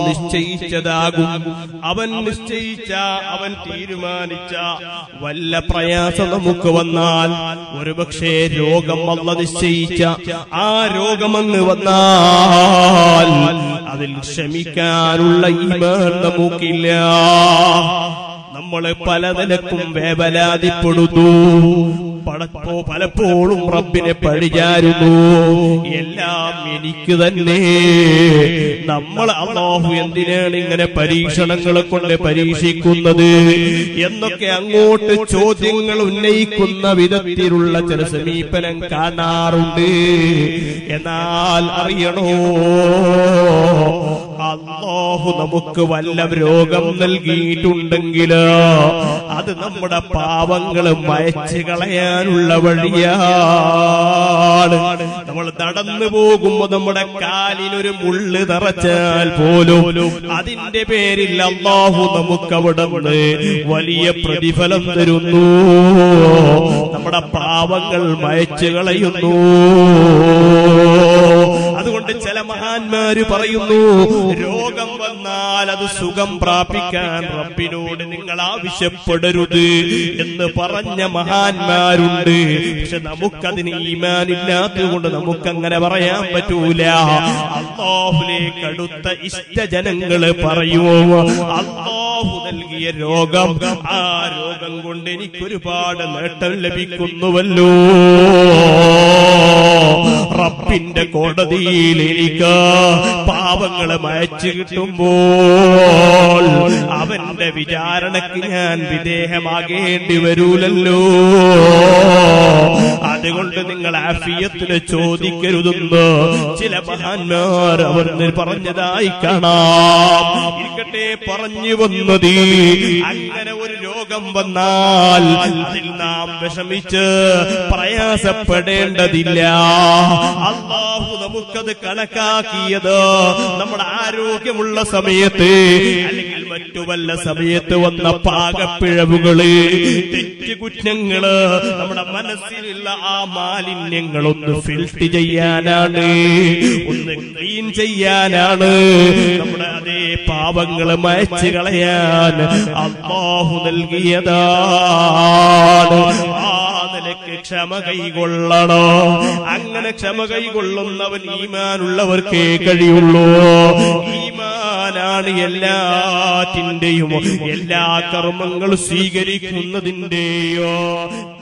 നിശ്ചയിച്ചതാകും അവൻ നിശ്ചയിച്ച അവൻ തീരുമാനിച്ച വല്ല പ്രയാസം നമുക്ക് വന്നാൽ ഒരുപക്ഷെ രോഗം വല്ല നിശ്ചയിച്ച ആ രോഗമങ്ങ് വന്നാൽ അതിൽ ക്ഷമിക്കാനുള്ള ഈമാൻ നമുക്കില്ല നമ്മള് പല നിലക്കും വേവലാതിപ്പെടുന്നു പടപ്പോ പലപ്പോഴും റബ്ബിനെ പഴിചാരുന്നു എല്ലാം എനിക്ക് തന്നെ നമ്മൾ അള്ളാഹു എന്തിനാണ് ഇങ്ങനെ പരീക്ഷണങ്ങളെ കൊണ്ട് പരീക്ഷിക്കുന്നത് എന്നൊക്കെ അങ്ങോട്ട് ചോദ്യങ്ങൾ ഉന്നയിക്കുന്ന വിധത്തിലുള്ള ചില സമീപനം കാണാറുണ്ട് എന്നാൽ അറിയണോ അള്ളാഹു നമുക്ക് വല്ല രോഗം നൽകിയിട്ടുണ്ടെങ്കിൽ അത് നമ്മുടെ പാവങ്ങൾ മയച്ചു കളയാനുള്ള വഴിയാണ് നമ്മൾ നടന്നു പോകുമ്പോ നമ്മുടെ കാലിനൊരു മുള്ള് തറച്ചാൽ പോലും അതിന്റെ പേരിൽ അള്ളാഹു നമുക്ക് അവിടെ വലിയ പ്രതിഫലം തരുന്നു നമ്മുടെ പാവങ്ങൾ മയച്ചു കളയുന്നു അതുകൊണ്ട് ചില മഹാന്മാര് പറയുന്നു രോഗം വന്നാൽ അത് സുഖം പ്രാപിക്കാൻ റബ്ബിനോട് നിങ്ങൾ ആവശ്യപ്പെടരുത് എന്ന് പറഞ്ഞ മഹാന്മാരുണ്ട് പക്ഷെ നമുക്കതിന് ഈമാനില്ലാത്തത് കൊണ്ട് നമുക്കങ്ങനെ പറയാൻ പറ്റൂല അള്ളാഹുലേക്ക് അടുത്ത ഇഷ്ടജനങ്ങള് പറയുമോ അള്ളാഹു നൽകിയ രോഗം ആ രോഗം കൊണ്ട് എനിക്കൊരുപാട് നേട്ടം ലഭിക്കുന്നുവല്ലോ റബ്ബിന്റെ കോടതിയിൽ എനിക്ക് പാവങ്ങളെ മയച്ചു കിട്ടുമ്പോൾ അവന്റെ വിചാരണയ്ക്ക് ഞാൻ വിധേയമാകേണ്ടി വരൂലല്ലോ അതുകൊണ്ട് നിങ്ങൾ ആഫിയത്തിന് ചോദിക്കരുതെന്ന് ചില മഹാന്മാർ അവർ പറഞ്ഞതായി കാണാം ഇരിക്കട്ടെ പറഞ്ഞു വന്നത് അങ്ങനെ ഒരു രോഗം വന്നാൽ അതിൽ നാം വിഷമിച്ച് പ്രയാസപ്പെടേണ്ടതില്ല അള്ളാഹു നമുക്കത് കണക്കാക്കിയത് നമ്മുടെ ആരോഗ്യമുള്ള സമയത്ത് അല്ലെങ്കിൽ മറ്റു വല്ല സമയത്ത് വന്ന പാകപ്പിഴവുകള് തെറ്റുകുറ്റങ്ങള് നമ്മുടെ മനസ്സിലുള്ള ആ മാലിന്യങ്ങളൊന്ന് ഫിൽറ്റ് ചെയ്യാനാണ് ഒന്ന് ക്ലീൻ ചെയ്യാനാണ് നമ്മുടെ അതേ പാപങ്ങള് മയച്ചു കളയാൻ അള്ളാഹു നൽകിയതാണ് ആ നിലക്ക് ക്ഷമ കൈകൊള്ളണോ അങ്ങനെ ക്ഷമ കൈകൊള്ളുന്നവൻ ഈമാനുള്ളവർക്കേ കഴിയുള്ളൂ ഈമാനാണ് എല്ലാറ്റിന്റെയും എല്ലാ കർമ്മങ്ങൾ സ്വീകരിക്കുന്നതിന്റെയോ